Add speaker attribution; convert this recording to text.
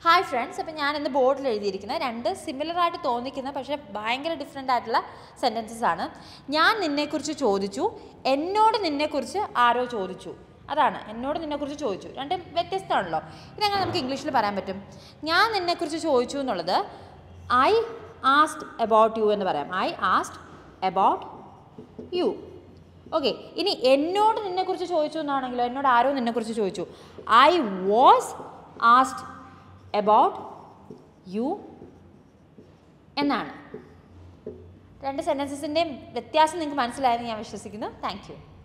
Speaker 1: hi friends അപ്പോൾ ഞാൻ ഇന്ന് ബോർഡിൽ എഴുതിയിരിക്കുന്ന രണ്ട് സിമിലർ ആയിട്ട് തോന്നിക്കുന്ന പക്ഷേ ഭയങ്കര ഡിഫറെൻ്റ് ആയിട്ടുള്ള സെൻറ്റൻസസ് ആണ് ഞാൻ നിന്നെക്കുറിച്ച് ചോദിച്ചു എന്നോട് നിന്നെക്കുറിച്ച് ആരോ ചോദിച്ചു അതാണ് എന്നോട് നിന്നെക്കുറിച്ച് ചോദിച്ചു രണ്ടും വ്യത്യസ്തമാണല്ലോ ഇതെങ്ങനെ നമുക്ക് ഇംഗ്ലീഷിൽ പറയാൻ പറ്റും ഞാൻ നിന്നെക്കുറിച്ച് ചോദിച്ചു എന്നുള്ളത് ഐ ആസ്റ്റ് അബൌട്ട് യു എന്ന് പറയാം I asked about you okay ഇനി എന്നോട് നിന്നെക്കുറിച്ച് ചോദിച്ചു എന്നാണെങ്കിലോ എന്നോട് ആരോ നിന്നെക്കുറിച്ച് ചോദിച്ചു I was asked about you എന്നാണ് രണ്ട് സെൻറ്റൻസസിൻ്റെയും വ്യത്യാസം നിങ്ങൾക്ക് മനസ്സിലായെന്ന് ഞാൻ വിശ്വസിക്കുന്നു താങ്ക് യു